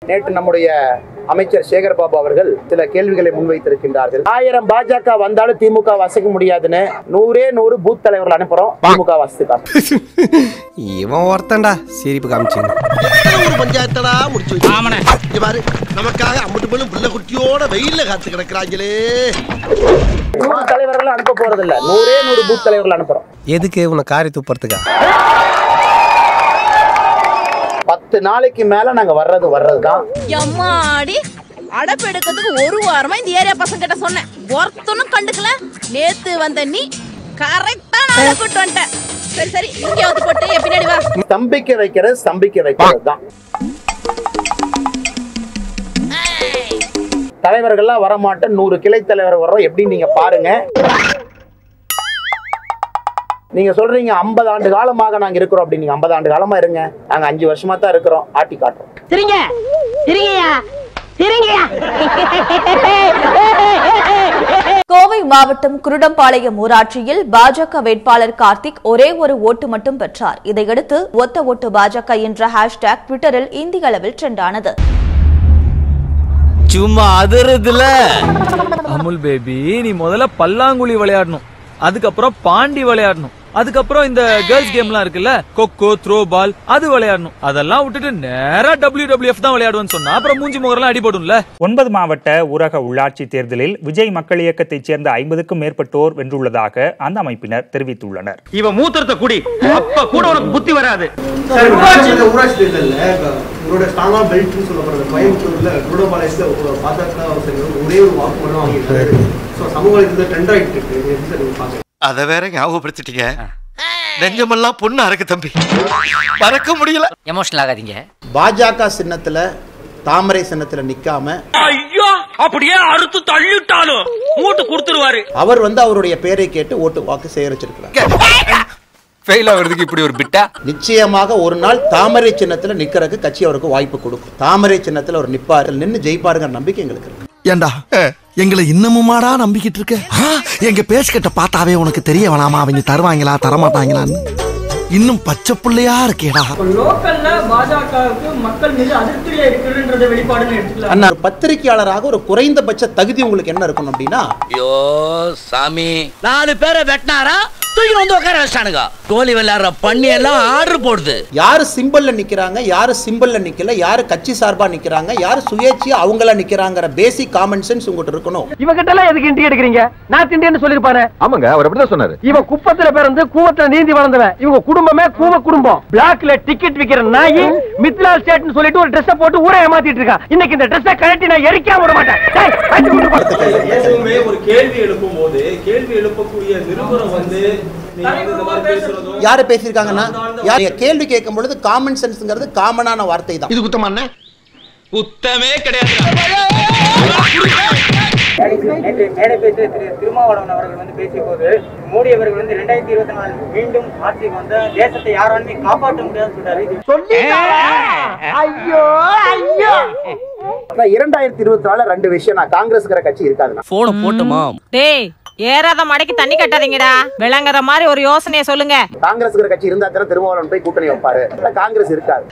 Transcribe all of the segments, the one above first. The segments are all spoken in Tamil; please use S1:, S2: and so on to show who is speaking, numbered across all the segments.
S1: நேற்று நம்முடைய அமைச்சர் சேகர் பாபு அவர்கள் சில கேள்விகளை முன்வைத்திருக்கின்றார்கள் ஆயிரம் பாஜக வந்தாலும் திமுக வசிக்க முடியாதுன்னு நூறே நூறு பூத் தலைவர்கள் அனுப்புறோம் திமுக வசித்து
S2: இவன் ஒருத்தன்டா சிரிப்பு காமிச்சு
S3: ஒரு பஞ்சாயத்தடா முடிச்சு வச்சு இங்க பாரு நமக்காக அம்மட்டு பெண்ணும் புள்ள குட்டியோட வெயில்ல காத்து கிடக்குறாங்களே
S1: நூறு தலைவர்கள் அனுப்ப போறது இல்ல நூறே நூறு பூத் தலைவர்கள் அனுப்புறோம்
S2: எதுக்கு உன்னை காரி துப்புறதுக்கா
S1: பத்து நாளைக்கு மேல நாங்க வர்றது வர்றதுதான்
S4: எம்மாடி அடப்பெடுக்கிறதுக்கு ஒரு வாரமா இந்த ஏரியா பசங்க கிட்ட சொன்னேன் ஒருத்தனும் கண்டுக்கல நேத்து வந்த நீ கரெக்டா நான் கூட்டு வந்துட்டேன் சரி சரி இங்கே வந்து போட்டு என் பின்னாடி வா
S1: ஸ்தம்பிக்க வைக்கிறது ஸ்தம்பிக்க வைக்கிறது தான் தலைவர்கள்லாம் வரமாட்டேன் நூறு கிளை தலைவர் வர்றோம் எப்படி நீங்க பாருங்க நீங்க சொல்றீங்க 50 ஆண்டு காலமாக நாங்க இருக்கிறோம் அப்படி நீங்க 50 ஆண்டு காலமா இருங்க நாங்க அஞ்சு வருஷமா தான் இருக்கிறோம் ஆட்டி காட்டுறோம்
S5: சரிங்க சரிங்கய்யா சரிங்கய்யா
S6: கோவை மாவட்டம் குருடம்பாளையம் ஊராட்சியில் பாஜக வேட்பாளர் கார்த்திக் ஒரே ஒரு ஓட்டு மட்டும் பெற்றார் இதையடுத்து ஒத்த ஓட்டு பாஜக என்ற ஹேஷ்டேக் ட்விட்டரில் இந்திய அளவில் ட்ரெண்ட் ஆனது
S7: சும்மா அதிருதுல
S8: அமுல் பேபி நீ முதல்ல பல்லாங்குழி விளையாடணும் அதுக்கப்புறம் பாண்டி விளையாடணும் அதுக்கப்புறம் இந்த கேர்ள்ஸ் கேம்லாம் இருக்குல்ல கொக்கோ த்ரோ பால் அது விளையாடணும் அதெல்லாம் விட்டுட்டு நேரா டபிள்யூ டபிள்யூஎஃப் தான் விளையாடுவேன்னு சொன்னா அப்புறம் மூஞ்சி முகரெல்லாம் அடிபடும்ல
S9: ஒன்பது மாவட்ட ஊரக உள்ளாட்சி தேர்தலில் விஜய் மக்கள் இயக்கத்தைச் சேர்ந்த ஐம்பதுக்கும் மேற்பட்டோர் வென்றுள்ளதாக அந்த அமைப்பினர் தெரிவித்துள்ளனர்
S7: இவன் மூத்திரத்தை குடி அப்ப கூட உனக்கு புத்தி வராது
S10: ஊராட்சி தேர்தலில் உங்களோட ஸ்ட்ராங்கா பெல்ட்னு சொல்லப்படுறது கோயம்புத்தூர்ல குருடபாளையத்துல பாஜக ஒரே ஒரு வாக்கு மட்டும் வாங்கியிருக்காரு ஸோ சமூக வலைதளத்தில் ட்ரெண்ட் ஆகிட்டு இருக்கு இது எப்படி சார் நீங்க பாக்குறீங்க
S3: அத வேற ஞாபகப்படுத்திட்டீங்க நெஞ்சமெல்லாம் பொண்ணு அறக்கு தம்பி மறக்க முடியல
S7: எமோஷனல் ஆகாதீங்க
S1: பாஜக சின்னத்துல தாமரை சின்னத்துல நிக்காம
S7: ஐயோ அப்படியே அறுத்து தள்ளிட்டாலும் மூட்டு கொடுத்துருவாரு
S1: அவர் வந்து அவருடைய பேரை கேட்டு ஓட்டு வாக்கு சேகரிச்சிருக்கிறார்
S2: ஃபெயில் ஆகுறதுக்கு இப்படி ஒரு பிட்டா
S1: நிச்சயமாக ஒரு நாள் தாமரை சின்னத்துல நிக்கிறதுக்கு கட்சி அவருக்கு வாய்ப்பு கொடுக்கும் தாமரை சின்னத்துல அவர் நிப்பாரு நின்னு ஜெயிப்பாருங்கிற நம்பிக்கை எங்களுக்கு இருக்கு
S3: ஏண்டா எங்களை இன்னமுமாடா நம்பிக்கிட்டு இருக்க ஆ, எங்க பேசிக்கிட்ட பார்த்தாவே உனக்கு தெரிய வேணாமா அவங்க தருவாங்களா தரமாட்டாங்களான்னு இன்னும் பச்சை புள்ளையா இருக்கேடா
S5: லோக்கல்ல பாஜகவுக்கு மக்கள் மீது அதிருப்தியா இருக்குன்றத வெளிப்பாடுன்னு எடுத்துக்கலாம்
S1: அண்ணா ஒரு பத்திரிகையாளராக ஒரு குறைந்தபட்ச தகுதி உங்களுக்கு என்ன இருக்கணும் அப்படின்னா
S7: ஐயோ சாமி நாலு பேரை வெட்டினாரா தூக்கி வந்து உட்கார வச்சானுங்க கோலி விளையாடுற பண்ணி எல்லாம் ஆர்டர் போடுது
S1: யாரு சிம்பிள்ல நிக்கிறாங்க யாரு சிம்பிள்ல நிக்கல யாரு கட்சி சார்பா நிக்கிறாங்க யாரு சுயேட்சையா அவங்கள நிக்கிறாங்கிற பேசிக் காமன் சென்ஸ் உங்ககிட்ட இருக்கணும்
S5: இவகிட்ட எல்லாம் எதுக்கு இண்டி எடுக்கிறீங்க நான் திண்டின்னு சொல்லிருப்பாரு
S2: ஆமாங்க அவர் அப்படிதான் சொன்னாரு
S5: இவன் குப்பத்துல பிறந்து கூவத்துல நீந்தி வளர்ந்தவன் இவங்க குடும்பமே கூவ குடும்பம் பிளாக்ல டிக்கெட் விக்கிற நாயி மித்லா ஸ்டேட்னு சொல்லிட்டு ஒரு ட்ரெஸ் போட்டு ஊரை ஏமாத்திட்டு இருக்கான் இன்னைக்கு இந்த ட்ரெஸ்ஸை கழட்டி நான் எரிக்காம விட மாட்டேன் டேய், அடிச்சு கொண்டு போ.
S10: எப்பவுமே ஒரு கேள்வி எழுப்பும் போது கேள்வி எழுப்பக்கூடிய நிருபரம் வந்து நீங்க வந்து இந்த மாதிரி பேசுறதும்
S1: யாரு பேசியிருக்காங்கன்னா யார் நீங்க கேள்வி கேட்கும் பொழுது காமன் சென்ஸ்ங்கிறது காமனான வார்த்தை தான்
S3: இது குத்தமான
S7: குத்தமே கிடையாது
S5: நேற்று மேடை பேச்சு திரு திருமாவளவன் அவர்கள் வந்து பேசிய போது மோடி அவர்கள் வந்து ரெண்டாயிரத்தி இருபத்தி நாலு மீண்டும் ஆட்சிக்கு வந்த தேசத்தை யாராலுமே காப்பாற்ற முடியாதுன்னு சொல்றாரு ஐயோ ஐயோ
S1: இரண்டாயிரத்தி இருபத்தி நாலு ரெண்டு விஷயம் நான் காங்கிரஸ்ங்கிற கட்சி இருக்காதுண்ணா
S7: போன போட்டுமா
S4: டேய் ஏறாத மடைக்கு தண்ணி கட்டாதீங்கடா விளங்குற மாதிரி ஒரு யோசனையை சொல்லுங்க
S1: காங்கிரஸ்ங்கிற கட்சி இருந்தா தானே திருமாவளவன் போய் கூட்டணி வைப்பாரு இல்ல காங்கிரஸ் இருக்காது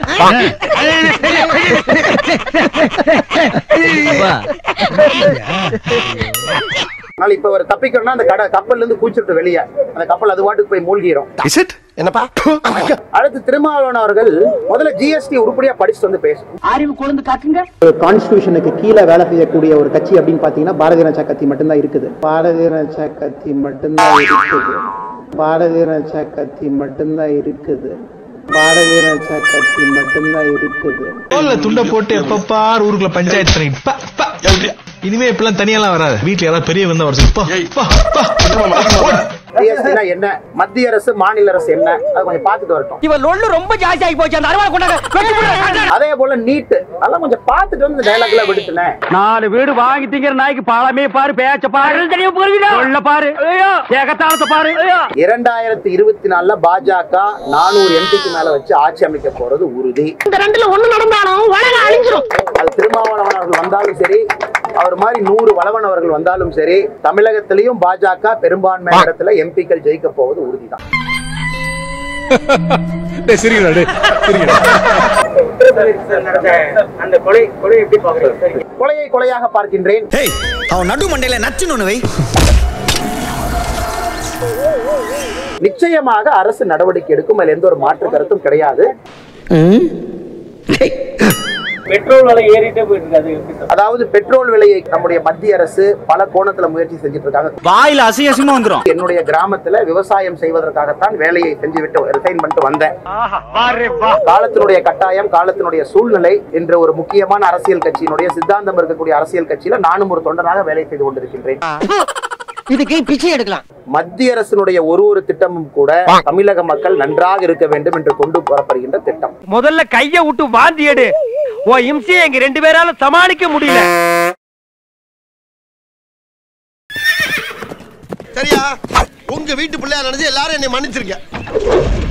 S1: அதனால இப்ப ஒரு தப்பிக்கணும்னா அந்த கடை கப்பல்ல இருந்து கூச்சிட்டு வெளியே அந்த கப்பல் அது பாட்டுக்கு போய் மூழ்கிரும்
S3: இஸ் இட் என்னப்பா
S1: அடுத்து திருமாவளவன் அவர்கள் முதல்ல ஜிஎஸ்டி உருப்படியா படிச்சுட்டு வந்து பேசும்
S5: அறிவு கொழுந்து காட்டுங்க
S1: கான்ஸ்டியூஷனுக்கு கீழே வேலை செய்யக்கூடிய ஒரு கட்சி அப்படின்னு பாத்தீங்கன்னா பாரதிய ஜனதா கட்சி மட்டும்தான் இருக்குது பாரதிய ஜனதா கட்சி மட்டும்தான் இருக்குது பாரதிய ஜனதா கட்சி மட்டும்தான் இருக்குது பாரதிய ஜனதா கட்சி மட்டும்தான் இருக்குது
S10: துண்டை போட்டு எப்பப்பார் ஊருக்குள்ள பஞ்சாயத்து பண்ணி பா, பா. இனிமே இப்பெல்லாம் தனியெல்லாம் வராது வீட்டுல யாராவது பெரிய வந்தா வர சொல்லு. பா, பா, பா.
S1: ஜிஎஸ்டினா என்ன மத்திய அரசு மாநில அரசு என்ன அது கொஞ்சம் பார்த்துட்டு வரட்டும்
S5: இவன் லொல்லு ரொம்ப ஜாஸ்தி ஆகி போச்சு அந்த அறுவாள் கொண்டாங்க வெட்டி போடு.
S1: அதே போல நீட் அதெல்லாம் கொஞ்சம் பார்த்துட்டு வந்து இந்த டைலாக்ல விடுத்துனேன்
S5: நாலு வீடு வாங்கி திங்கிற நாய்க்கு பாலமே பாரு பேச்ச பாரு சொல்ல பாரு ஏகத்தாளத்தை பாரு
S1: இரண்டாயிரத்தி இருபத்தி நாலுல பாஜக நானூறு எம்பிக்கு மேல வச்சு ஆட்சி அமைக்க போறது உறுதி
S5: இந்த ரெண்டுல ஒண்ணு நடந்தாலும் உலகம் அழிஞ்சிரும்
S1: அது திருமாவளவன் அவர்கள் வந்தாலும் சரி அவர் மாதிரி நூறு வளவன் அவர்கள் வந்தாலும் சரி தமிழகத்திலையும் பாஜக பெரும்பான்மை இடத்துல எம்பிக்கள் ஜெயிக்க போவது உறுதிதான்
S5: சார் நடந்த அந்த கொலை கொலை எப்படி பாக்குறீங்க சார்
S1: கொலையை கொலையாக பார்க்கின்றேன்
S3: ஏய் அவன் நடு மண்டையில நச்சுன்னு ஒண்ணு வை
S1: நிச்சயமாக அரசு நடவடிக்கை எடுக்கும் அதில் எந்த ஒரு மாற்று கருத்தும் கிடையாது
S5: பெட்ரோல் விலை ஏறிட்டே போயிட்டு இருக்கு அது எப்படி சார்
S1: அதாவது பெட்ரோல் விலையை நம்முடைய மத்திய அரசு பல கோணத்துல முயற்சி செஞ்சுட்டு இருக்காங்க
S7: வாயில அசிங்க அசிங்கமா வந்துரும்
S1: என்னுடைய கிராமத்துல விவசாயம் செய்வதற்காகத்தான் வேலையை செஞ்சு விட்டு ரிசைன் பண்ணிட்டு வந்தேன் காலத்தினுடைய கட்டாயம் காலத்தினுடைய சூழ்நிலை என்ற ஒரு முக்கியமான அரசியல் கட்சியினுடைய சித்தாந்தம் இருக்கக்கூடிய அரசியல் கட்சியில நானும் ஒரு தொண்டனாக வேலை செய்து கொண்டிருக்கின்றேன்
S11: இதுக்கு பிச்சை எடுக்கலாம்
S1: மத்திய அரசினுடைய ஒரு ஒரு திட்டமும் கூட தமிழக மக்கள் நன்றாக இருக்க வேண்டும் என்று கொண்டு வரப்படுகின்ற திட்டம்
S11: முதல்ல கைய விட்டு வாந்தி எடு ஓ இம்சையை எங்க ரெண்டு பேரால சமாளிக்க முடியல
S3: சரியா உங்க வீட்டு பிள்ளையா நினைச்சு எல்லாரும் என்னை மன்னிச்சிருக்க